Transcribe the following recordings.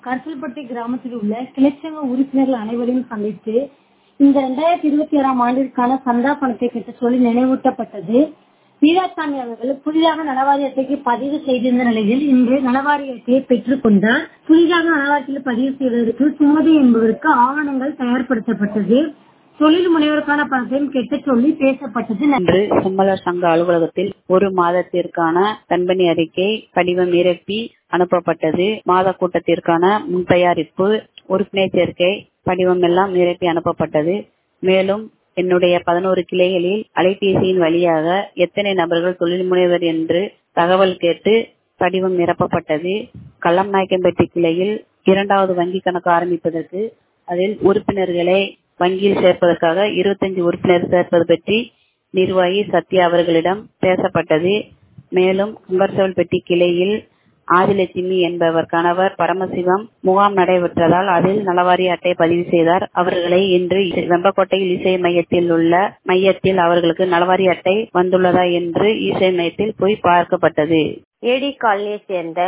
கரிசல்பட்டி கிராமத்தில் உள்ள கிளைச்சங்க உறுப்பினர்கள் அனைவரையும் சந்தித்து இந்த இரண்டாயிரத்தி இருபத்தி ஆறாம் ஆண்டிற்கான சந்தா பணத்தை கட்ட சொல்லி நினைவூட்டப்பட்டது வீராசாமி அவர்கள் புதிதாக நலவாரி அட்டைக்கு பதிவு செய்திருந்த நிலையில் இன்று நலவாரி அட்டையை பெற்றுக் கொண்டார் புதிதாக நலவாரியத்தில் பதிவு செய்வதற்கு சுமதி என்பவருக்கு ஆவணங்கள் தயார்படுத்தப்பட்டது தொழில் முனைவோருக்கான பணத்தையும் கெட்டச் சொல்லி பேசப்பட்டது இன்று செம்மலர் சங்க அலுவலகத்தில் ஒரு மாதத்திற்கான தன்பணி அறிக்கை படிவம் நிரப்பி அனுப்பப்பட்டது மாத கூட்டத்திற்கான முன் தயாரிப்பு உறுப்பினர் சேர்க்கை படிவம் எல்லாம் நிரப்பி அனுப்பப்பட்டது மேலும் என்னுடைய பதினோரு கிளைகளில் அலைபேசியின் வழியாக எத்தனை நபர்கள் தொழில் முனைவர் என்று தகவல் கேட்டு படிவம் நிரப்பப்பட்டது கள்ளம்நாயக்கம்பட்டி கிளையில் இரண்டாவது வங்கி கணக்கு ஆரம்பிப்பதற்கு அதில் உறுப்பினர்களை வங்கியில் சேர்ப்பதற்காக இருபத்தஞ்சு உறுப்பினர் சேர்ப்பது பற்றி நிர்வாகி சத்யா அவர்களிடம் பேசப்பட்டது மேலும் குங்கர்சவல்பட்டி கிளையில் ஆதிலட்சுமி என்பவர் கணவர் பரமசிவம் முகாம் நடைபெற்றதால் அதில் நலவாரி அட்டை பதிவு செய்தார் அவர்களை இன்று வெம்பக்கோட்டையில் இசை மையத்தில் உள்ள மையத்தில் அவர்களுக்கு நலவாரி அட்டை வந்துள்ளதா என்று இசை மையத்தில் போய் பார்க்கப்பட்டது ஏடி காலனியை சேர்ந்த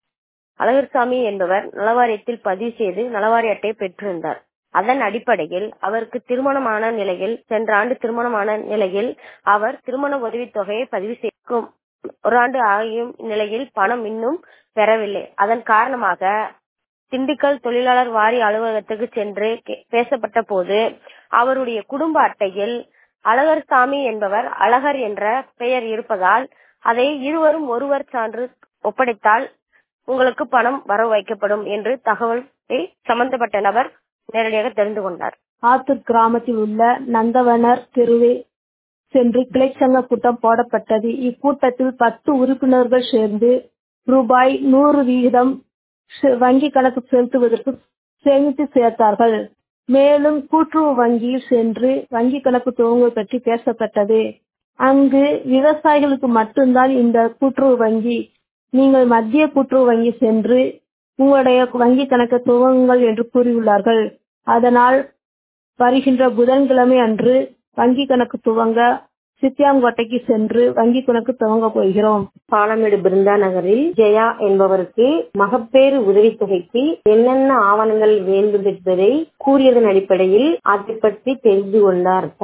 அழகர்சாமி என்பவர் நலவாரியத்தில் பதிவு செய்து நலவாரி அட்டை பெற்றிருந்தார் அதன் அடிப்படையில் அவருக்கு திருமணமான நிலையில் சென்ற ஆண்டு திருமணமான நிலையில் அவர் திருமண உதவித்தொகையை பதிவு செய்யும் ஒரு ஆண்டு ஆகியும் நிலையில் பணம் இன்னும் பெறவில்லை அதன் காரணமாக திண்டுக்கல் தொழிலாளர் வாரி அலுவலகத்துக்கு சென்று பேசப்பட்ட போது அவருடைய குடும்ப அட்டையில் அழகர்சாமி என்பவர் அழகர் என்ற பெயர் இருப்பதால் அதை இருவரும் ஒருவர் சான்று ஒப்படைத்தால் உங்களுக்கு பணம் வர வைக்கப்படும் என்று தகவலை சம்பந்தப்பட்ட நபர் நேரடியாக தெரிந்து கொண்டார் ஆத்தூர் கிராமத்தில் உள்ள நந்தவனர் தெருவே சென்று கிளைச்சங்க கூட்டம் போடப்பட்டது இக்கூட்டத்தில் பத்து உறுப்பினர்கள் சேர்ந்து ரூபாய் நூறு வீதம் வங்கி கணக்கு செலுத்துவதற்கு சேமித்து சேர்த்தார்கள் மேலும் கூட்டுறவு வங்கியில் சென்று வங்கி கணக்கு துவங்குவது பற்றி பேசப்பட்டது அங்கு விவசாயிகளுக்கு மட்டும்தான் இந்த கூட்டுறவு வங்கி நீங்கள் மத்திய கூட்டுறவு வங்கி சென்று உங்களுடைய வங்கி கணக்கை துவங்குங்கள் என்று கூறியுள்ளார்கள் அதனால் வருகின்ற புதன்கிழமை அன்று வங்கி கணக்கு துவங்க சித்தியாங்கோட்டைக்கு சென்று வங்கி கணக்கு துவங்க போகிறோம் பாலமேடு பிருந்தா நகரில் ஜெயா என்பவருக்கு மகப்பேறு உதவித்தொகைக்கு என்னென்ன ஆவணங்கள் வேண்டும் என்பதை கூறியதன் அடிப்படையில் அதை பற்றி தெரிந்து கொண்டார்